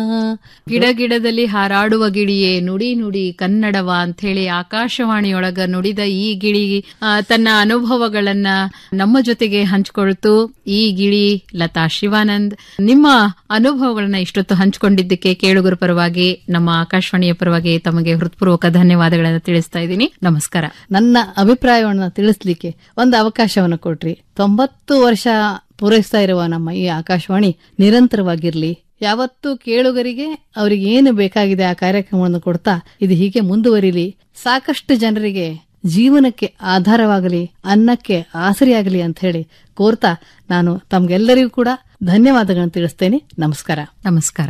ಗಿಡ ಗಿಡದಲ್ಲಿ ಹಾರಾಡುವ ಗಿಳಿಯೇ ನುಡಿ ನುಡಿ ಕನ್ನಡವ ಅಂತ ಹೇಳಿ ಆಕಾಶವಾಣಿಯೊಳಗ ನುಡಿದ ಈ ಗಿಳಿ ಆ, ತನ್ನ ಅನುಭವಗಳನ್ನ ನಮ್ಮ ಜೊತೆಗೆ ಹಂಚಿಕೊಳ್ತು ಈ ಗಿಳಿ ಲತಾ ಶಿವಾನಂದ್ ನಿಮ್ಮ ಅನುಭವಗಳನ್ನ ಇಷ್ಟೊತ್ತು ಹಂಚಿಕೊಂಡಿದ್ದಕ್ಕೆ ಕೇಳುಗರ ಪರವಾಗಿ ನಮ್ಮ ಆಕಾಶವಾಣಿಯ ಪರವಾಗಿ ತಮಗೆ ಹೃತ್ಪೂರ್ವಕ ಧನ್ಯವಾದಗಳನ್ನು ತಿಳಿಸ್ತಾ ಇದ್ದೀನಿ ನಮಸ್ಕಾರ ನನ್ನ ಅಭಿಪ್ರಾಯವನ್ನು ತಿಳಿಸ್ಲಿಕ್ಕೆ ಒಂದು ಅವಕಾಶವನ್ನು ಕೊಟ್ರಿ ತೊಂಬತ್ತು ವರ್ಷ ಪೂರೈಸ್ತಾ ಇರುವ ನಮ್ಮ ಈ ಆಕಾಶವಾಣಿ ನಿರಂತರವಾಗಿರ್ಲಿ ಯಾವತ್ತೂ ಕೇಳುಗರಿಗೆ ಅವರಿಗೆ ಏನು ಬೇಕಾಗಿದೆ ಆ ಕಾರ್ಯಕ್ರಮವನ್ನು ಕೊಡ್ತಾ ಇದು ಹೀಗೆ ಮುಂದುವರಿಲಿ ಸಾಕಷ್ಟು ಜನರಿಗೆ ಜೀವನಕ್ಕೆ ಆಧಾರವಾಗಲಿ ಅನ್ನಕ್ಕೆ ಆಸರಿಯಾಗಲಿ ಅಂತ ಹೇಳಿ ಕೋರ್ತಾ ನಾನು ತಮ್ಗೆಲ್ಲರಿಗೂ ಕೂಡ ಧನ್ಯವಾದಗಳನ್ನು ತಿಳಿಸ್ತೇನೆ ನಮಸ್ಕಾರ ನಮಸ್ಕಾರ